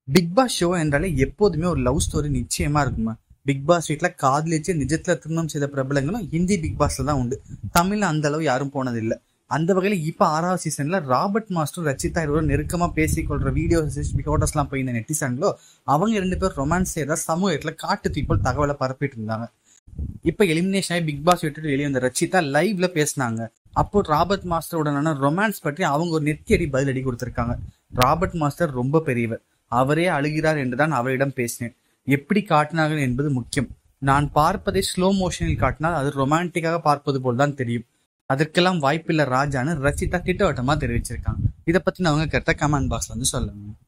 big Boss show என்றாலே எப்போதுமே ஒரு லவ் ஸ்டோரி நிச்சயமா இருக்குமா பிக் பாஸ் வீட்ல காதலிச்சு நிஜத்துல திருமணம் செய்த பிரபலங்களும் ஹிந்தி பிக் பாஸ்ல தான் உண்டு தமிழ்ல அந்த அளவு யாரும் போனதில்லை அந்த வகையில இப்ப ஆறாவது சீசன்ல ராபர்ட் மாஸ்டர் ரச்சிதா இருவரும் நெருக்கமா பேசிக்கொள்ற வீடியோஸ் போட்டோஸ் எல்லாம் போய் இந்த நெட்டிசன்களோ அவங்க ரெண்டு பேரும் ரொமான்ஸ் செய்யறதா சமூகத்துல காட்டு தீப்போல் தகவலை பரப்பிட்டு இருந்தாங்க இப்ப எலிமினேஷன் ஆகி பிக் பாஸ் விட்டுட்டு வெளியே வந்த ரச்சிதா லைவ்ல பேசினாங்க அப்போ ராபர்ட் மாஸ்டருடனான ரொமான்ஸ் பற்றி அவங்க ஒரு நெத்தியடி பதிலடி கொடுத்திருக்காங்க ராபர்ட் மாஸ்டர் ரொம்ப பெரியவர் அவரே அழுகிறார் என்றுதான் அவரிடம் பேசினேன் எப்படி காட்டினார்கள் என்பது முக்கியம் நான் பார்ப்பதை ஸ்லோ மோஷனில் காட்டினால் அது ரொமான்டிக்காக பார்ப்பது போல் தான் தெரியும் அதற்கெல்லாம் வாய்ப்பில்லை ராஜான்னு ரச்சிதா திட்டவட்டமா தெரிவிச்சிருக்காங்க இதை பத்தி அவங்க கருத்தை கமெண்ட் பாக்ஸ்ல வந்து சொல்லுங்க